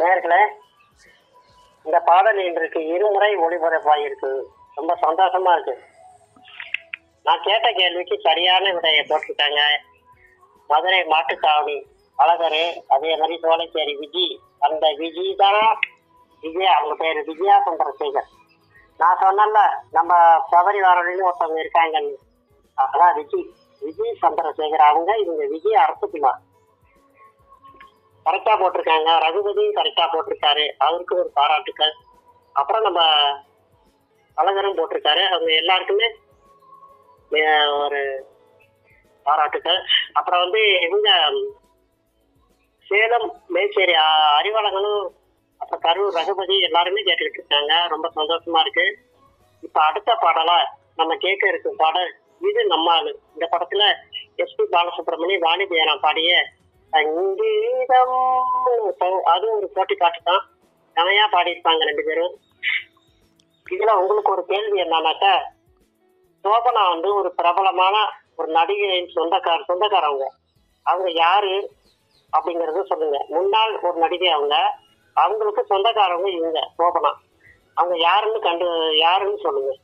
நேர்களே இந்த பாடல் இன்றைக்கு இருமுறை ஒளிபரப்பாயிருக்கு ரொம்ப சந்தோஷமா இருக்கு நான் கேட்ட கேள்விக்கு சரியான விடையை போட்டிருக்காங்க மதுரை மாட்டுத்தாவணி அழகரு அதே மாதிரி சோலைச்சேரி விஜி அந்த விஜி தான் விஜயா அவங்க பேரு விஜயா சந்திரசேகர் நான் சொன்னேன்ல நம்ம சபரி வாரணின்னு ஒருத்தவங்க இருக்காங்கன்னு அதான் விஜி விஜய் சந்திரசேகர் அவங்க இவங்க விஜய் அரசுக்குமார் கரெக்டா போட்டிருக்காங்க ரகுபதியும் கரெக்டா போட்டிருக்காரு அவருக்கு ஒரு பாராட்டுக்கள் அப்புறம் நம்ம அழகரும் போட்டிருக்காரு அவங்க எல்லாருக்குமே மே- ஒரு பாராட்டுக்கள் அப்புறம் வந்து இவங்க சேலம் மேச்சேரி அ- அறிவாளர்களும் அப்புறம் கரூர் ரகுபதி எல்லாருமே கேட்டுக்கிட்டு இருக்காங்க ரொம்ப சந்தோஷமா இருக்கு இப்ப அடுத்த பாடலா நம்ம கேட்க இருக்கும் பாடல் இது நம்ம ஆளு இந்த படத்துல எஸ்பி பாலசுப்ரமணியம் வாணிபேரா பாடிய சங்கீதம் ச- அதுவும் ஒரு போட்டி பாட்டு தான் செமையா பாடியிருப்பாங்க ரெண்டு பேரும் இதுல உங்களுக்கு ஒரு கேள்வி என்னன்னாக்கா சோபனா வந்து ஒரு பிரபலமான ஒரு நடிகையின் சொந்தக்கார சொந்தக்காரவங்க அவங்க யாரு அப்படிங்கறத சொல்லுங்க முன்னாள் ஒரு நடிகை அவங்க அவங்களுக்கு சொந்தக்காரவங்க இவங்க சோபனா அவங்க யாருன்னு கண்டு யாருன்னு சொல்லுங்க